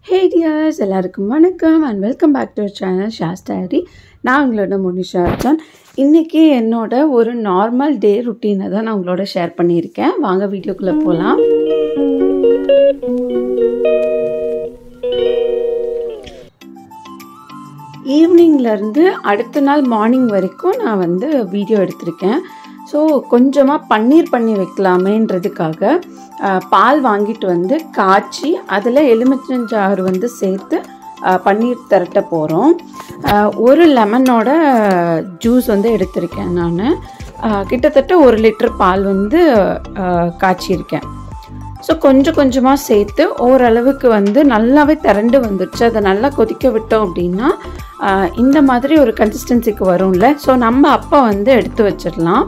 ஹே dears எல்லாருக்கும் வணக்கம் and welcome back to channel Sha's diary நான் உங்களோட முனிஷா அர்ஜான் இன்றைக்கி என்னோட ஒரு நார்மல் டே ருட்டீனை தான் நான் உங்களோட ஷேர் பண்ணியிருக்கேன் வாங்க வீடியோக்குள்ளே போகலாம் ஈவினிங்லேருந்து அடுத்த நாள் மார்னிங் வரைக்கும் நான் வந்து வீடியோ எடுத்திருக்கேன் ஸோ கொஞ்சமாக பன்னீர் பண்ணி வைக்கலாமேன்றதுக்காக அஹ், பால் வாங்கிட்டு வந்து காய்ச்சி அதில் எலுமிச்சஞ்சாறு வந்து சேர்த்து அஹ், பன்னீர் திரட்ட போகிறோம் ஒரு லெமனோட ஜூஸ் வந்து எடுத்திருக்கேன் நான் கிட்டத்தட்ட ஒரு லிட்டர் பால் வந்து அஹ், காய்ச்சியிருக்கேன் ஸோ கொஞ்சம் கொஞ்சமாக சேர்த்து ஓரளவுக்கு வந்து நல்லாவே திரண்டு வந்துடுச்சு அதை நல்லா கொதிக்க விட்டோம் அப்படின்னா ஆஹ், இந்த மாதிரி ஒரு கன்சிஸ்டன்சிக்கு வரும்ல ஸோ நம்ம அப்போ வந்து எடுத்து வச்சிடலாம்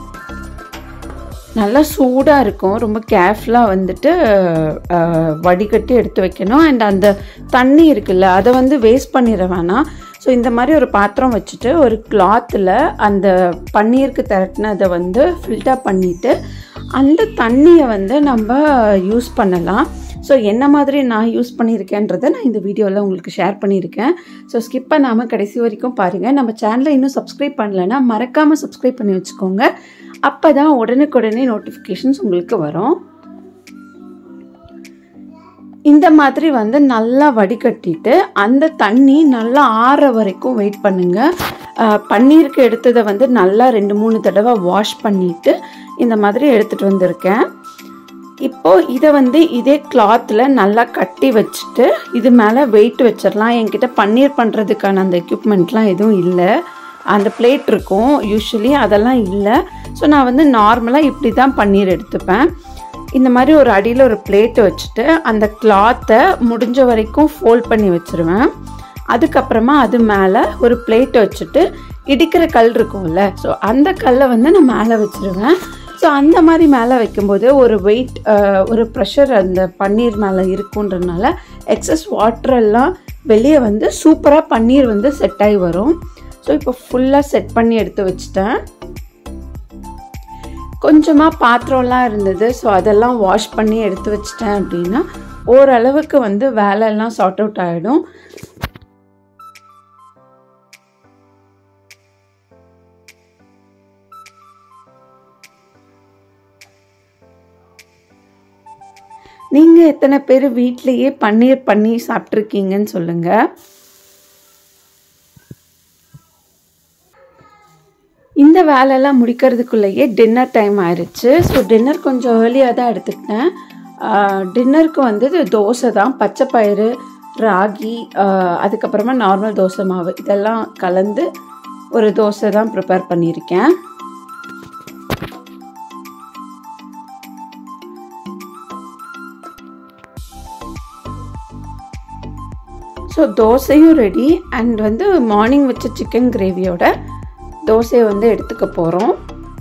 நல்லா சூடாக இருக்கும் ரொம்ப கேர்ஃபுல்லாக வந்துட்டு ஆஹ், வடிகட்டி எடுத்து வைக்கணும் அண்ட் அந்த தண்ணி இருக்குல்ல அதை வந்து வேஸ்ட் பண்ணிட வேணாம் ஸோ இந்த மாதிரி ஒரு பாத்திரம் வச்சுட்டு ஒரு கிளாத்தில் அந்த பன்னீருக்கு திரட்டினதை வந்து ஃபில்டர் பண்ணிவிட்டு அந்த தண்ணியை வந்து நம்ம யூஸ் பண்ணலாம் ஸோ என்ன மாதிரி நான் யூஸ் பண்ணியிருக்கேன்றதை நான் இந்த வீடியோவில் உங்களுக்கு ஷேர் பண்ணியிருக்கேன் ஸோ ஸ்கிப் பண்ணாமல் கடைசி வரைக்கும் பாருங்கள் நம்ம சேனலை இன்னும் சப்ஸ்கிரைப் பண்ணலைன்னா மறக்காமல் சப்ஸ்கிரைப் பண்ணி வச்சுக்கோங்க அப்போ தான் உடனுக்குடனே நோட்டிஃபிகேஷன்ஸ் உங்களுக்கு வரும் இந்த மாதிரி வந்து நல்லா வடிகட்டிட்டு அந்த தண்ணி நல்லா ஆற வரைக்கும் வெயிட் பண்ணுங்க அஹ், பன்னீருக்கு எடுத்ததை வந்து நல்லா ரெண்டு மூணு தடவை வாஷ் பண்ணிட்டு இந்த மாதிரி எடுத்துட்டு வந்திருக்கேன் இப்போ இதை வந்து இதே கிளாத்தில் நல்லா கட்டி வச்சுட்டு இது மேலே வெயிட் வச்சிடலாம் என்கிட்ட பன்னீர் பண்ணுறதுக்கான அந்த எக்யூப்மெண்ட்லாம் எதுவும் இல்லை அந்த பிளேட் இருக்கும் யூஸ்வலி அதெல்லாம் இல்லை ஸோ நான் வந்து நார்மலாக இப்படி தான் பன்னீர் எடுத்துப்பேன் இந்த மாதிரி ஒரு அடியில் ஒரு பிளேட் வச்சுட்டு அந்த கிளாத்தை முடிஞ்ச வரைக்கும் ஃபோல்ட் பண்ணி வச்சுருவேன் அதுக்கப்புறமா அது மேலே ஒரு பிளேட் வச்சுட்டு இடிக்கிற கல் இருக்கும்ல ஸோ அந்த கல்லை வந்து நான் மேலே வச்சுருவேன் ஸோ அந்த மாதிரி மேலே வைக்கும்போது ஒரு வெயிட் ஒரு ப்ரெஷர் அந்த பன்னீர் மேலே இருக்குன்றனால எக்ஸஸ் வாட்டர் எல்லாம் வெளியே வந்து சூப்பராக பன்னீர் வந்து செட் ஆகி வரும் ஸோ இப்போ ஃபுல்லாக செட் பண்ணி எடுத்து வச்சுட்டேன் கொஞ்சமாக பாத்திரம்லாம் இருந்தது ஸோ அதெல்லாம் வாஷ் பண்ணி எடுத்து வச்சிட்டேன் அப்படின்னா ஓரளவுக்கு வந்து வேலையெல்லாம் சார்ட் அவுட் ஆகிடும் நீங்கள் எத்தனை பேர் வீட்லேயே பன்னீர் பண்ணி சாப்பிட்ருக்கீங்கன்னு சொல்லுங்கள் இந்த வேலையெல்லாம் முடிக்கிறதுக்குள்ளேயே டின்னர் டைம் ஆயிடுச்சு ஸோ டின்னர் கொஞ்சம் ஏர்லியாக தான் எடுத்துக்கிட்டேன் டின்னருக்கு வந்து தோசை தான் பச்சை பயிறு ராகி ஆஹ், அதுக்கப்புறமா நார்மல் தோசை மாவு இதெல்லாம் கலந்து ஒரு தோசை தான் ப்ரிப்பேர் பண்ணியிருக்கேன் ஸோ தோசையும் ரெடி அண்ட் வந்து மார்னிங் வச்ச சிக்கன் கிரேவியோட தோசையை வந்து எடுத்துக்க போகிறோம்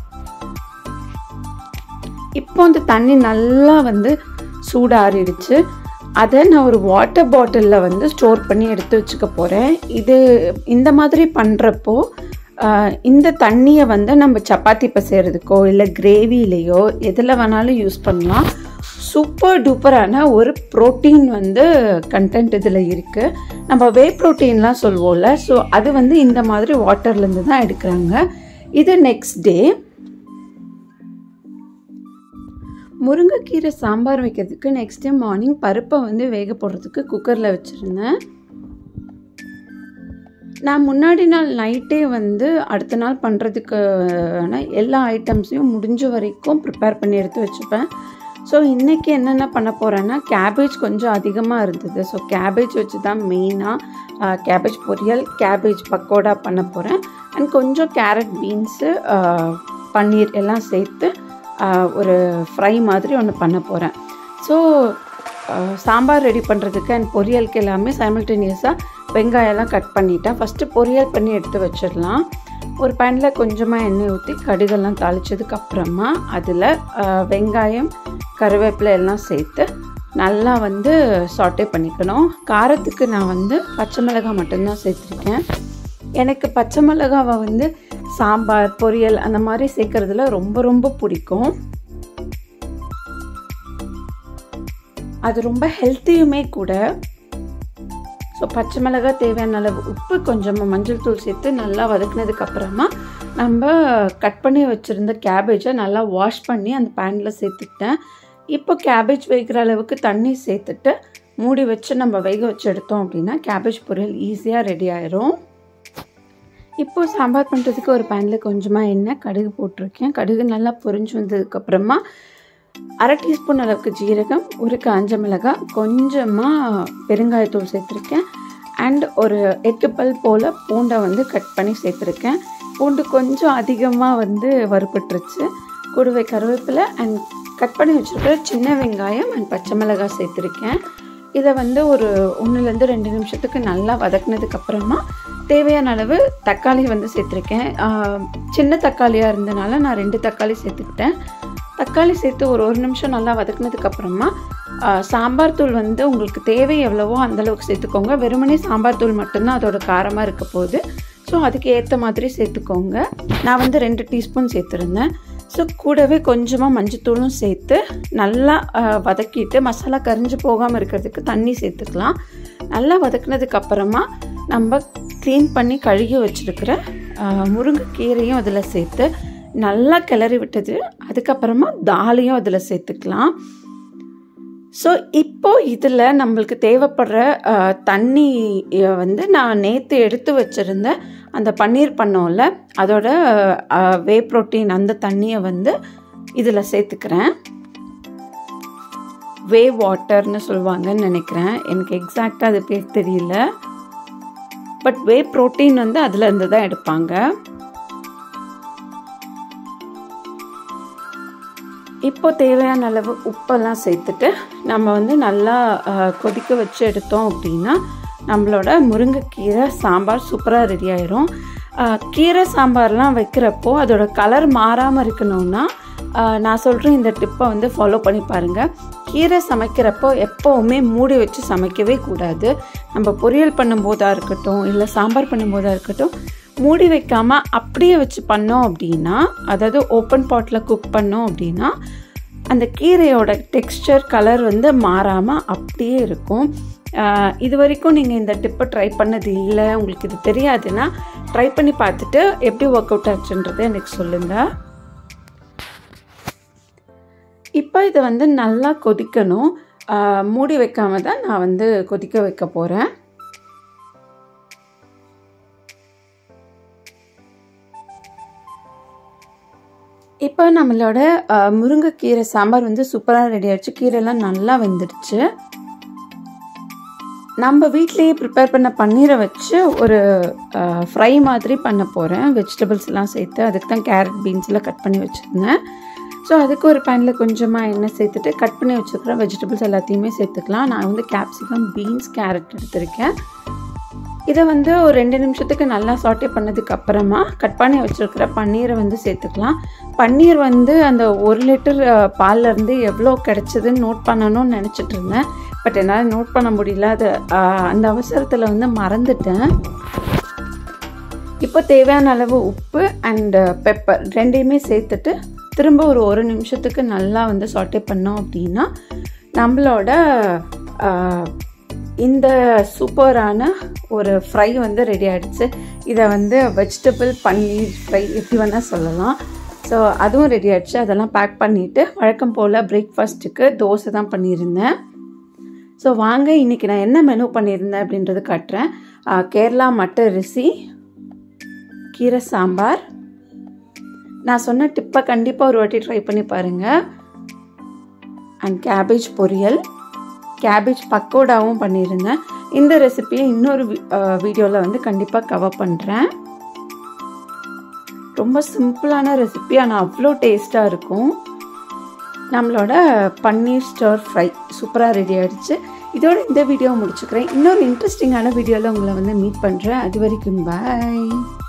இப்போ அந்த தண்ணி நல்லா வந்து சூடாறிடுச்சு அதை நான் ஒரு வாட்டர் பாட்டிலில் வந்து ஸ்டோர் பண்ணி எடுத்து வச்சுக்க போகிறேன் இது இந்த மாதிரி பண்ணுறப்போ இந்த தண்ணியை வந்து நம்ம சப்பாத்தி பசைகிறதுக்கோ இல்லை கிரேவிலேயோ எதில் வேணாலும் யூஸ் பண்ணலாம் சூப்பர் டூப்பரான ஒரு ப்ரோட்டீன் வந்து கண்டென்ட் இதில் இருக்குது நம்ம வே ப்ரோட்டீன்லாம் சொல்வோம்ல ஸோ அது வந்து இந்த மாதிரி வாட்டர்லேருந்து தான் எடுக்கிறாங்க இது நெக்ஸ்ட் டே முருங்கைக்கீரை சாம்பார் வைக்கிறதுக்கு நெக்ஸ்ட் டே மார்னிங் பருப்பை வந்து வேக போடுறதுக்கு குக்கரில் வச்சுருந்தேன் நான் முன்னாடி நாள் நைட்டே வந்து அடுத்த நாள் பண்ணுறதுக்கான எல்லா ஐட்டம்ஸையும் முடிஞ்ச வரைக்கும் ப்ரிப்பேர் பண்ணி எடுத்து வச்சுப்பேன் ஸோ இன்றைக்கி என்னென்ன பண்ண போகிறேன்னா கேபேஜ் கொஞ்சம் அதிகமாக இருந்தது ஸோ கேபேஜ் வச்சு தான் மெயினாக கேபேஜ் பொரியல் கேபேஜ் பக்கோடா பண்ண போகிறேன் அண்ட் கொஞ்சம் கேரட் பீன்ஸு பன்னீர் எல்லாம் சேர்த்து ஆஹ், ஒரு ஃப்ரை மாதிரி ஒன்று பண்ண போகிறேன் ஸோ சாம்பார் ரெடி பண்ணுறதுக்கு அண்ட் பொரியலுக்கு எல்லாமே சைமல்டேனியஸாக வெங்காயம்லாம் கட் பண்ணிட்டேன் ஃபஸ்ட்டு பொரியல் பண்ணி எடுத்து வச்சிடலாம் ஒரு பேனில் கொஞ்சமாக எண்ணெய் ஊற்றி கடுகெல்லாம் தாளிச்சதுக்கு அப்புறமா அதில் வெங்காயம் கருவேப்பிலை எல்லாம் சேர்த்து நல்லா வந்து சாட்டே பண்ணிக்கணும் காரத்துக்கு நான் வந்து பச்சை மிளகாய் மட்டும்தான் சேர்த்துருக்கேன் எனக்கு பச்சை மிளகாவை வந்து சாம்பார் பொரியல் அந்த மாதிரி சேர்க்கறதுல ரொம்ப ரொம்ப பிடிக்கும் அது ரொம்ப ஹெல்த்தியுமே கூட ஸோ பச்சை மிளகாய் தேவையான அளவு உப்பு கொஞ்சமாக மஞ்சள் தூள் சேர்த்து நல்லா வதக்குனதுக்கு அப்புறமா நம்ம கட் பண்ணி வச்சுருந்த கேபேஜை நல்லா வாஷ் பண்ணி அந்த பேனில் சேர்த்துக்கிட்டேன் இப்போ கேபேஜ் வேகிற அளவுக்கு தண்ணி சேர்த்துட்டு மூடி வச்சு நம்ம வேக வச்சு எடுத்தோம் அப்படின்னா கேபேஜ் பொரியல் ஈஸியாக ரெடி ஆயிரும் இப்போது சாம்பார் பண்ணுறதுக்கு ஒரு பேனில் கொஞ்சமாக எண்ணெய் கடுகு போட்டிருக்கேன் கடுகு நல்லா பொரிஞ்சு வந்ததுக்கப்புறமா அரை டீஸ்பூன் அளவுக்கு ஜீரகம் ஒரு காஞ்ச மிளகாய் கொஞ்சமாக பெருங்காயத்தூள் சேர்த்துருக்கேன் அண்ட் ஒரு எட்டு பல் போல் பூண்டை வந்து கட் பண்ணி சேர்த்துருக்கேன் பூண்டு கொஞ்சம் அதிகமாக வந்து வறுபட்டுருச்சு கூடவே கருவேப்பிலை அண்ட் கட் பண்ணி வச்சுருக்கிற சின்ன வெங்காயம் அண்ட் பச்சை மிளகாய் சேர்த்துருக்கேன் இதை வந்து ஒரு ஒன்றுலேருந்து ரெண்டு நிமிஷத்துக்கு நல்லா வதக்குனதுக்கப்புறமா தேவையான அளவு தக்காளி வந்து சேர்த்துருக்கேன் சின்ன தக்காளியாக இருந்தனால நான் ரெண்டு தக்காளி சேர்த்துக்கிட்டேன் தக்காளி சேர்த்து ஒரு ஒரு நிமிஷம் நல்லா வதக்குனதுக்கப்புறமா சாம்பார் தூள் வந்து உங்களுக்கு தேவை எவ்வளவோ அந்தளவுக்கு சேர்த்துக்கோங்க வெறுமனே சாம்பார் தூள் மட்டும்தான் அதோட காரமாக இருக்க போகுது ஸோ அதுக்கு ஏற்ற மாதிரி சேர்த்துக்கோங்க நான் வந்து ரெண்டு டீஸ்பூன் சேர்த்துருந்தேன் ஸோ கூடவே கொஞ்சமாக மஞ்சத்தூளும் சேர்த்து நல்லா வதக்கிட்டு மசாலா கரிஞ்சு போகாமல் இருக்கிறதுக்கு தண்ணி சேர்த்துக்கலாம் நல்லா வதக்குனதுக்கு அப்புறமா நம்ம க்ளீன் பண்ணி கழுகி வச்சுருக்கிற முருங்கைக்கீரையும் அதில் சேர்த்து நல்லா கிளறி விட்டது அதுக்கப்புறமா தாலையும் அதில் சேர்த்துக்கலாம் ஸோ இப்போ இதில் நம்மளுக்கு தேவைப்படுற தண்ணி வந்து நான் நேற்று எடுத்து வச்சுருந்த அந்த பன்னீர் பண்ணோம்ல அதோட வே ப்ரோட்டீன் அந்த தண்ணியை வந்து இதில் சேர்த்துக்கிறேன் வே வாட்டர்னு சொல்லுவாங்கன்னு நினைக்கிறேன் எனக்கு எக்ஸாக்டாக அது பேர் தெரியல பட் வே ப்ரோட்டீன் வந்து அதில் இருந்து தான் எடுப்பாங்க இப்போ தேவையான அளவு உப்பெல்லாம் சேர்த்துட்டு நம்ம வந்து நல்லா கொதிக்க வச்சு எடுத்தோம் அப்படின்னா நம்மளோட முருங்கைக்கீரை சாம்பார் சூப்பராக ரெடி ஆயிரும் கீரை சாம்பார்லாம் வைக்கிறப்போ அதோட கலர் மாறாமல் இருக்கணும்னா நான் சொல்கிறேன் இந்த டிப்பை வந்து ஃபாலோ பண்ணி பாருங்கள் கீரை சமைக்கிறப்போ எப்போவுமே மூடி வச்சு சமைக்கவே கூடாது நம்ம பொரியல் பண்ணும்போதாக இருக்கட்டும் இல்லை சாம்பார் பண்ணும்போதாக இருக்கட்டும் மூடி வைக்காமல் அப்படியே வச்சு பண்ணோம் அப்படின்னா அதாவது ஓப்பன் பாட்டில் குக் பண்ணோம் அப்படின்னா அந்த கீரையோட டெக்ஸ்டர் கலர் வந்து மாறாமல் அப்படியே இருக்கும் இது வரைக்கும் நீங்கள் இந்த டிப்பை ட்ரை பண்ணது இல்லை உங்களுக்கு இது தெரியாதுன்னா ட்ரை பண்ணி பார்த்துட்டு எப்படி ஒர்க் அவுட் ஆச்சுன்றது எனக்கு சொல்லுங்கள் இப்போ இதை வந்து நல்லா கொதிக்கணும் மூடி வைக்காம தான் நான் வந்து கொதிக்க வைக்க போகிறேன் இப்போ நம்மளோட முருங்கைக்கீரை சாம்பார் வந்து சூப்பராக ரெடி ஆயிடுச்சு கீரைலாம் நல்லா வெந்துடுச்சு நம்ம வீட்லேயே ப்ரிப்பேர் பண்ண பன்னீரை வச்சு ஒரு ஃப்ரை மாதிரி பண்ண போகிறேன் வெஜிடபிள்ஸ்லாம் சேர்த்து அதுக்கு தான் கேரட் பீன்ஸ்லாம் கட் பண்ணி வச்சுருந்தேன் ஸோ அதுக்கு ஒரு பேனில் கொஞ்சமாக எண்ணெய் சேர்த்துட்டு கட் பண்ணி வச்சுருக்கிற வெஜிடபிள்ஸ் எல்லாத்தையுமே சேர்த்துக்கலாம் நான் வந்து கேப்சிகம் பீன்ஸ் கேரட் எடுத்திருக்கேன் இதை வந்து ஒரு ரெண்டு நிமிஷத்துக்கு நல்லா சாட்டே பண்ணதுக்கு அப்புறமா கட் பண்ணி வச்சுருக்கிற பன்னீரை வந்து சேர்த்துக்கலாம் பன்னீர் வந்து அந்த ஒரு லிட்டர் பால்லேருந்து எவ்வளோ கிடச்சிதுன்னு நோட் பண்ணணும்னு நினச்சிட்டு இருந்தேன் பட் என்னால் நோட் பண்ண முடியல அது அந்த அவசரத்தில் வந்து மறந்துட்டேன் இப்போ தேவையான அளவு உப்பு அண்டு பெப்பர் ரெண்டையுமே சேர்த்துட்டு திரும்ப ஒரு ஒரு நிமிஷத்துக்கு நல்லா வந்து சாட்டே பண்ணோம் அப்படின்னா நம்மளோட இந்த சூப்பரான ஒரு ஃப்ரை வந்து ரெடி ஆகிடுச்சு இதை வந்து வெஜிடபிள் பன்னீர் ஃப்ரை எப்படி வேணால் சொல்லலாம் ஸோ அதுவும் ரெடி ஆகிடுச்சு அதெல்லாம் பேக் பண்ணிவிட்டு வழக்கம் போல் பிரேக்ஃபாஸ்ட்டுக்கு தோசை தான் பண்ணியிருந்தேன் ஸோ வாங்க இன்றைக்கி நான் என்ன மெனு பண்ணியிருந்தேன் அப்படின்றது காட்டுறேன் கேரளா மட்ட அரிசி கீரை சாம்பார் நான் சொன்ன டிப்பை கண்டிப்பாக ஒரு வாட்டி ட்ரை பண்ணி பாருங்கள் அண்ட் கேபேஜ் பொரியல் கேபேஜ் பக்கோடாவும் பண்ணியிருந்தேன் இந்த ரெசிபியை இன்னொரு வீடியோவில் வந்து கண்டிப்பாக கவர் பண்ணுறேன் ரொம்ப சிம்பிளான ரெசிபி ஆனால் அவ்வளோ டேஸ்ட்டாக இருக்கும் நம்மளோட பன்னீர் ஸ்டர் ஃப்ரை சூப்பராக ரெடி ஆகிடுச்சு இதோட இந்த வீடியோ முடிச்சுக்கிறேன் இன்னொரு இன்ட்ரெஸ்டிங்கான வீடியோவில் உங்களை வந்து மீட் பண்ணுறேன் அது வரைக்கும் பாய்